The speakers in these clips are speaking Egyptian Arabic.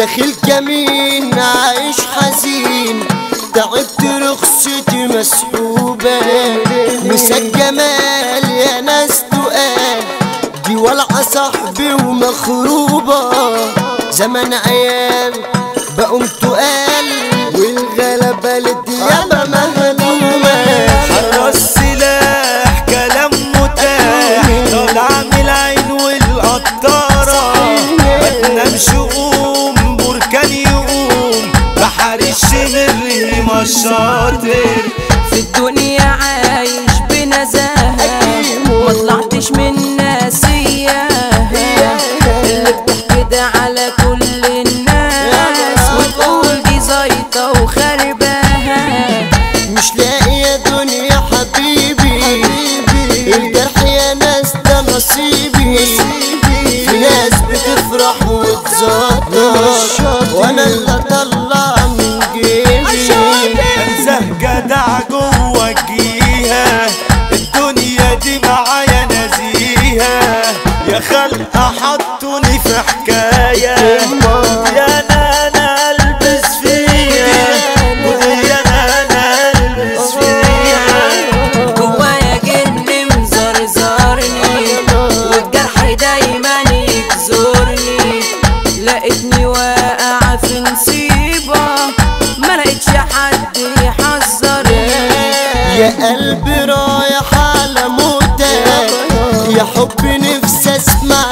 داخل كمين عايش حزين تعبت رخصتي مسحوبة مسك جمال يا ناس تقال دي ولعة صاحبي ومخروبة زمن عيال بقوم تقال والغلبة للديابة مهدومة حرس سلاح كلام متاح طالع من العين والقطارة ما تنامش قوم بركان يقوم بحر الشمر ما الشاطر في الدنيا عايش بنزاهة ما طلعتش من ناسية اللي بتحكي على كل الناس وتقول دي زيطة وخرباها مش لاقي يا دنيا حبيبي الجرح يا ناس ده نصيبي في ناس بتفرح وتزقطط وانا اللي اطلع من جيبي انزه جدع جوه الجيهة الدنيا دي معايا نزيهة يا خلق حطوني في حكاية يا انا البس فيها يا انا البس فيها جوايا جن مزرزرني والجرح دايما يجزرني لقيتني واقعة في نصيبة ما لقيتش حد يحذرني يا قلبي رايح على موتك يا حبي نفسي اسمع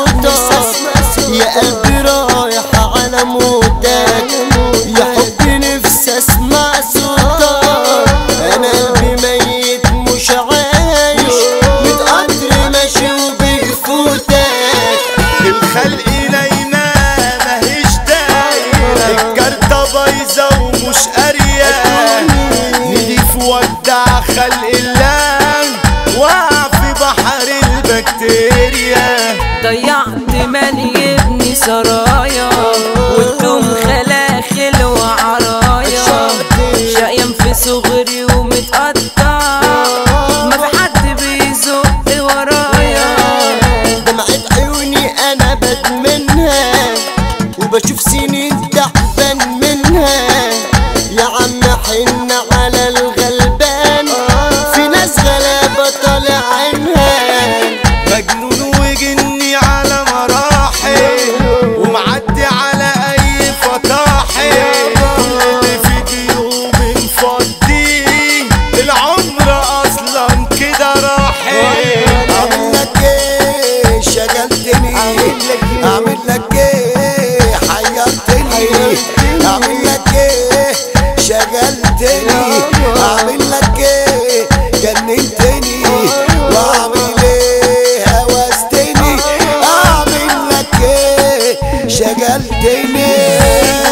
صوتك يا قلبي رايح على موتك يا حبي نفسي اسمع صوتك انا قلبي ميت مش عايش متقدر ماشي وبيفوتك الخلق نايمة ماهيش دايرة الكارتة بايظة ومش قارية نضيف ودع خلق الله وقع في بحر البكتيريا ضيعت مالي ابني سرايا والدوم خلاخل وعرايا شقيان في صغري ومتقطع ما في حد بيزق ورايا دمعة عيوني انا بدمنها وبشوف سنين تعبان منها يا عم حن على الغلبان في ناس غلابة طالع عينها مجنون وجني على مراحل ومعدي على اي فطاحل كل اللي في جيوبي مفضي العمر اصلا كده راحل اعمل لك ايه شغلتني اعمل لك ايه حيرتني اعمل لك ايه شغلتني اعمل لك ايه جننتني واعمل ايه هوستني اعمل لك ايه شغلتني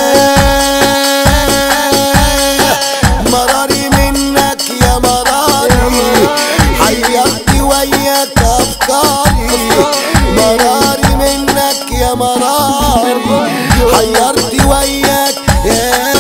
مراري منك يا مراري حيرتي وياك افكاري مراري منك يا مراري حيرتي وياك يا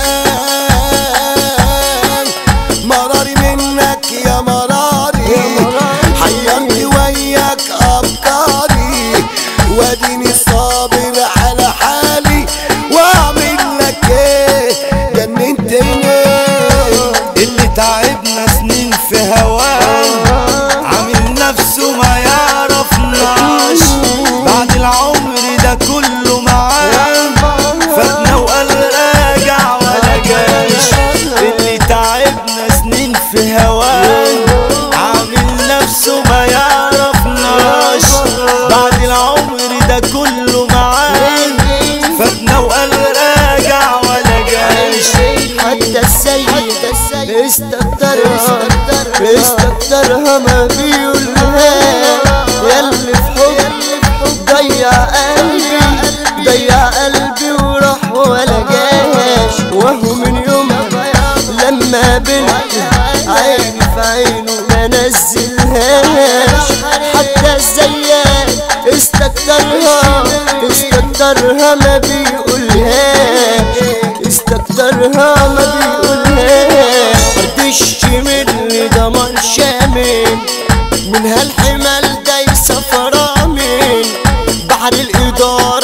مراري منك يا مراري حيرتي وياك افكاري واديني صابر على حالي واعمل لك ايه جننتني اللي تعبنا سنين في هواه عامل نفسه ما يعرفناش بعد العمر ده كله معاه فاتنا وقال راجع ولا جاش اللي تعبنا سنين في هواه عامل نفسه ما يعرفناش بعد العمر ده كله معاه فاتنا وقال راجع ولا جاش حتى السيد استكترها استكترها ما بيقولها ياللي في حب ضيع قلبي ضيع قلبي وراح ولا جاش وهو من يوم لما بنت عيني في عينه ما نزلهاش حتى الزيات استكترها استكترها ما بيقولهاش استكترها ما بيقولهاش مردش مني ضمان شامل من هالحمال دايسة فرامل بحر الإدارة في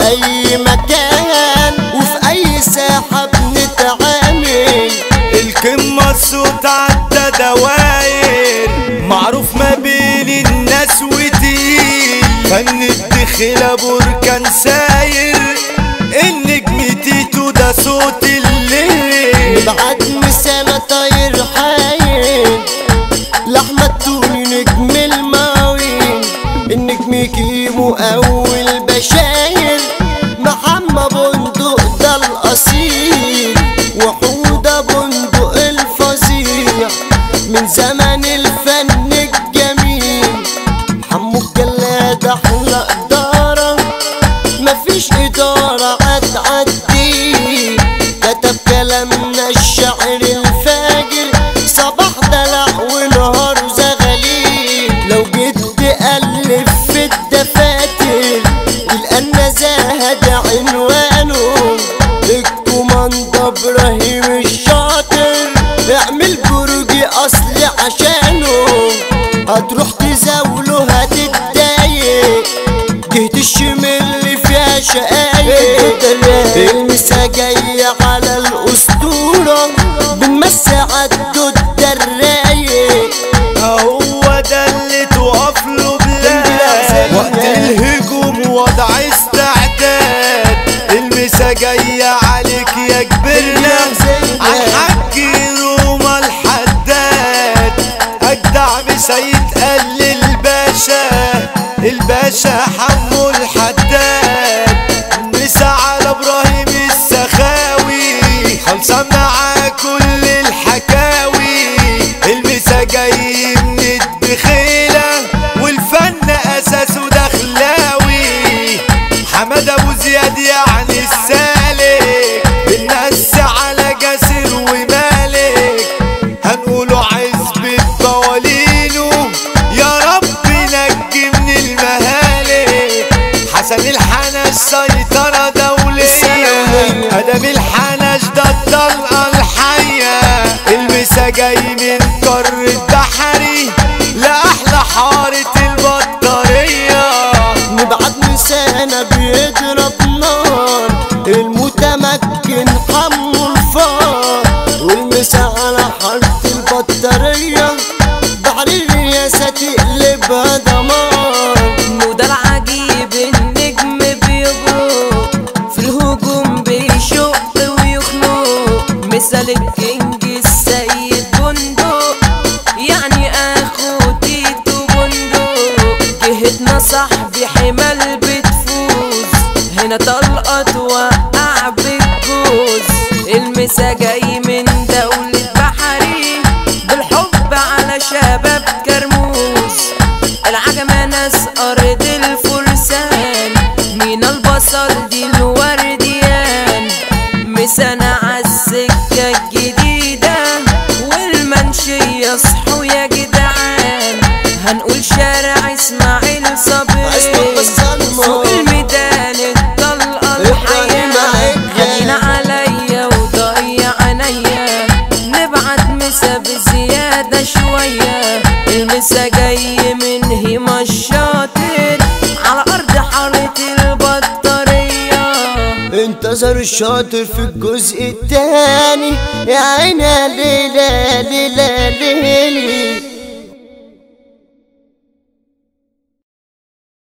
اي مكان وفي اي ساحة بنتعامل القمة الصوت عدى دواير معروف ما بين الناس وتقيل فن الدخلة بركان ساير النجم تيتو ده صوت الليل بعد مسانة طاير حايل لحمة التوني نجم الماوين النجم كيمو اول بشاير محمد بندق ده الاصيل وحودة بندق الفظيع من زمن الفن الجميل حمو الجلاد احلى اداره مفيش إدارة هتعدي كتب كلامنا الشعر الفاجر صباح دلع ونهار زغليل لو جيت تألف في الدفاتر تلقى النزاهة ده عنوانه الكوماندا إبراهيم الشاطر اعمل برج أصلي عشانه هتروح تزاوله هتتضايق جهة الشمال اللي فيها شقايق المسا جاية على الأسطورة بنمسي عالدود ده الرايق هو ده اللي تقف له بلاد وقت الهجوم وضع استعداد المسا جاية عليك يا كبرنا عالحاج روما الحداد أجدع مسا يتقل الباشا الباشا حمو الحداد مسا على إبراهيم السخاوي خلصة معاه كل الحكاوي المسا جاي من الدخيلة والفن أساسه دخلاوي حمد أبو زياد يعني السالك الناس على جاسر ومالك هنقوله عزبة بوالينه يا رب نجي من المهالك حسن الحنش سيطرة دولية أدم الحنش ده الطلقة الحية المسا جاي من قار البحري لأحلى حارة البطارية نبعت مسانة بيضرب نار المتمكن حمو الفار والمسا على حارة البطارية بحر الرياسة تقلبها دمار وده العجيب النجم بيبرق في الهجوم بيشق ويخنق مثال الكينج السيد بندق يعني اخو تيتو بندق جهتنا صاحبي حمال بتفوز هنا طلقة توقع بالجوز المسا جاي من دولة بحري بالحب على شباب كرموز العجمة ناس أرض الفرسان مين البصل دي الورديان مسنا عالسكة الجديدة والمنشية صحوا يا جدعان هنقول شارع اسماعيل صبري أسمع بسلمى. سوق الميدان الطلقة إبراهيم الحياة عجل. هدينا عليا وضيع عينيا نبعت مسا بزيادة شوية المسا جاي من هيما الشاطر على أرض حارة البطارية انتظر الشاطر في الجزء التاني يا عيني ليلة ليلة ليلي